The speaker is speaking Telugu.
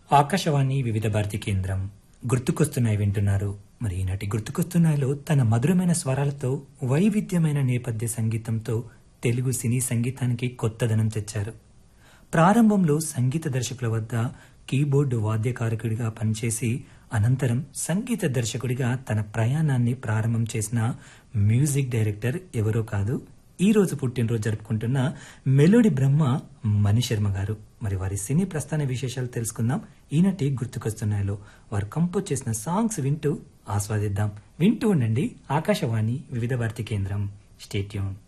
ఆకాశవాణి వివిధ భారతి కేంద్రం గుర్తుకొస్తున్నాయి వింటున్నారు మరి ఈనాటి గుర్తుకొస్తున్నాయిలో తన మధురమైన స్వరాలతో వైవిధ్యమైన నేపథ్య సంగీతంతో తెలుగు సినీ సంగీతానికి కొత్తదనం తెచ్చారు ప్రారంభంలో సంగీత దర్శకుల వద్ద కీబోర్డు వాద్యకారకుడిగా పనిచేసి అనంతరం సంగీత దర్శకుడిగా తన ప్రయాణాన్ని ప్రారంభం చేసిన మ్యూజిక్ డైరెక్టర్ ఎవరో కాదు ఈ రోజు పుట్టినరోజు జరుపుకుంటున్న మెలోడి బ్రహ్మ మణిశర్మ గారు మరి వారి సినీ ప్రస్థాన విశేషాలు తెలుసుకుందాం ఈనాటి గుర్తుకొస్తున్నాయిలో వారు కంపోజ్ చేసిన సాంగ్స్ వింటూ ఆస్వాదిద్దాం వింటూ ఉండండి ఆకాశవాణి వివిధ భారతి కేంద్రం స్టేట్యూన్